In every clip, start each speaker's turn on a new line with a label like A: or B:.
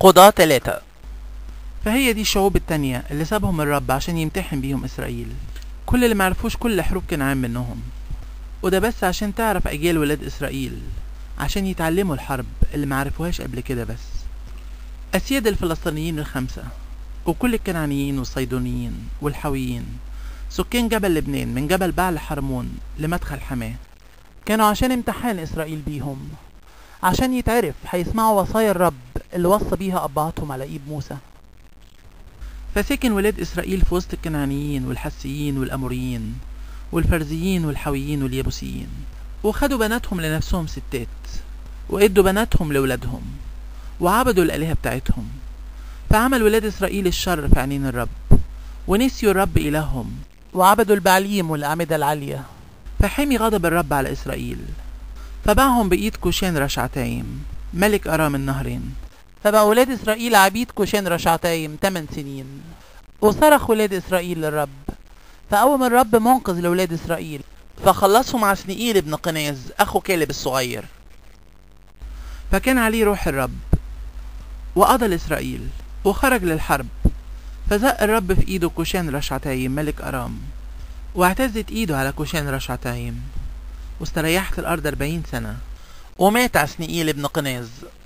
A: قضاة تلاتة فهي دي الشعوب التانية اللي سابهم الرب عشان يمتحن بيهم إسرائيل كل اللي معرفوش كل حروب كنعان منهم وده بس عشان تعرف أجيال ولاد إسرائيل عشان يتعلموا الحرب اللي معرفوهاش قبل كده بس أسياد الفلسطينيين الخمسة وكل الكنعانيين والصيدونيين والحويين سكان جبل لبنان من جبل بعل حرمون لمدخل حماه كانوا عشان امتحان إسرائيل بيهم عشان يتعرف هيسمعوا وصايا الرب اللي وصى بيها أبهاتهم على إيد موسى فسكن ولاد إسرائيل في وسط الكنعانيين والحسيين والأموريين والفرزيين والحويين واليابوسيين وخدوا بناتهم لنفسهم ستات وادوا بناتهم لولادهم وعبدوا الآلهة بتاعتهم فعمل ولاد إسرائيل الشر في عينين الرب ونسيوا الرب إلههم وعبدوا البعليم والأعمدة العالية فحمي غضب الرب على إسرائيل فباعهم بإيد كوشان رشعتايم ملك أرام النهرين فبقى ولاد إسرائيل عبيد كوشان رشعتايم 8 سنين وصرخ ولاد إسرائيل للرب فقوم الرب منقذ لولاد إسرائيل فخلصهم عسنئيل ابن قناز أخو كالب الصغير فكان عليه روح الرب وقضى لإسرائيل وخرج للحرب فزق الرب في إيده كوشان رشعتايم ملك أرام واعتزت إيده على كوشان رشعتايم واستريحت الأرض أربعين سنة ومات عسنئيل ابن قناز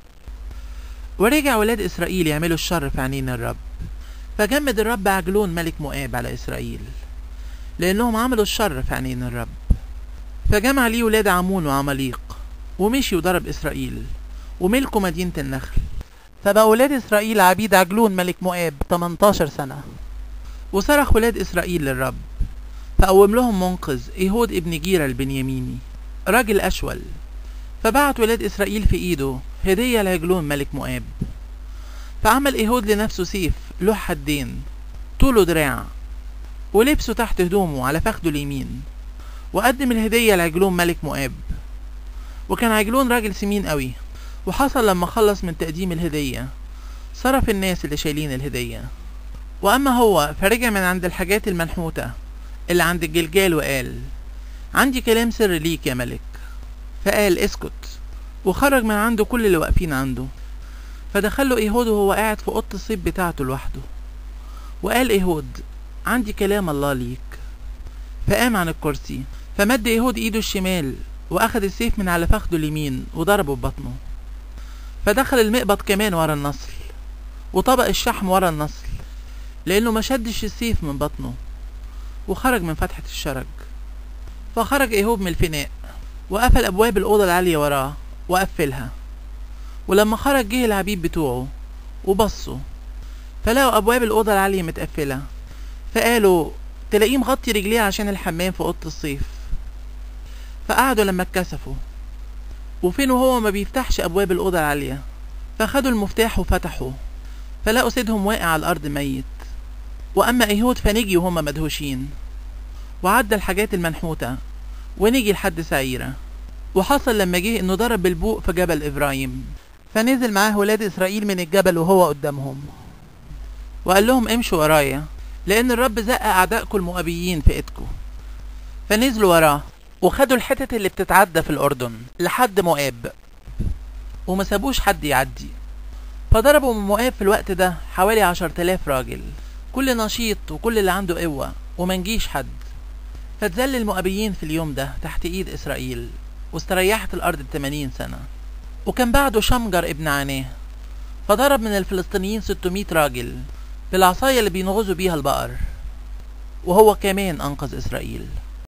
A: ورجع ولاد إسرائيل يعملوا الشر في عينين الرب فجمد الرب عجلون ملك مؤاب على إسرائيل لأنهم عملوا الشر في عينين الرب فجمع ليه ولاد عمون وعماليق ومشي وضرب إسرائيل وملكوا مدينة النخل فبقى ولاد إسرائيل عبيد عجلون ملك مؤاب 18 سنة وصرخ ولاد إسرائيل للرب فقوم لهم منقذ إيهود ابن جيرة البنياميني راجل أشول فبعت ولاد إسرائيل في إيده هدية لعجلون ملك مؤاب فعمل إيهود لنفسه سيف له حدين طوله دراع ولبسه تحت هدومه على فخده اليمين وقدم الهدية لعجلون ملك مؤاب وكان عجلون راجل سمين قوي وحصل لما خلص من تقديم الهدية صرف الناس اللي شايلين الهدية وأما هو فرجع من عند الحاجات المنحوتة اللي عند الجلجال وقال عندي كلام سر ليك يا ملك فقال اسكت وخرج من عنده كل اللي واقفين عنده فدخله ايهود وهو قاعد في اوضه الصيف بتاعته لوحده وقال ايهود عندي كلام الله ليك فقام عن الكرسي فمد ايهود ايده الشمال واخد السيف من على فخده اليمين وضربه ببطنه فدخل المقبض كمان ورا النصل وطبق الشحم ورا النصل لانه ما شدش السيف من بطنه وخرج من فتحة الشرج فخرج ايهوب من الفناء وقفل ابواب الاوضه العاليه وراه وقفلها ولما خرج جه العبيد بتوعه وبصوا فلقوا ابواب الاوضه العاليه متقفله فقالوا تلاقيه مغطي رجليه عشان الحمام في اوضه الصيف فقعدوا لما اتكسفوا وفين وهو ما بيفتحش ابواب الاوضه العاليه فخدوا المفتاح وفتحوا فلقوا سيدهم واقع على الارض ميت واما ايهود فنجي وهما مدهوشين وعدى الحاجات المنحوته ونجي لحد سعيرة وحصل لما جه انه ضرب بالبوق في جبل ابراهيم فنزل معاه ولاد اسرائيل من الجبل وهو قدامهم وقال لهم امشوا ورايا لان الرب زق اعدائكم المؤابيين في ايدكم فنزلوا وراه وخدوا الحتت اللي بتتعدى في الاردن لحد مؤاب وما سابوش حد يعدي فضربوا من مؤاب في الوقت ده حوالي عشر تلاف راجل كل نشيط وكل اللي عنده قوة ومنجيش حد فتذل المؤابيين في اليوم ده تحت ايد اسرائيل واستريحت الارض بتمانين سنة وكان بعده شمجر ابن عناه فضرب من الفلسطينيين 600 راجل بالعصاية اللي بينغزوا بيها البقر وهو كمان انقذ اسرائيل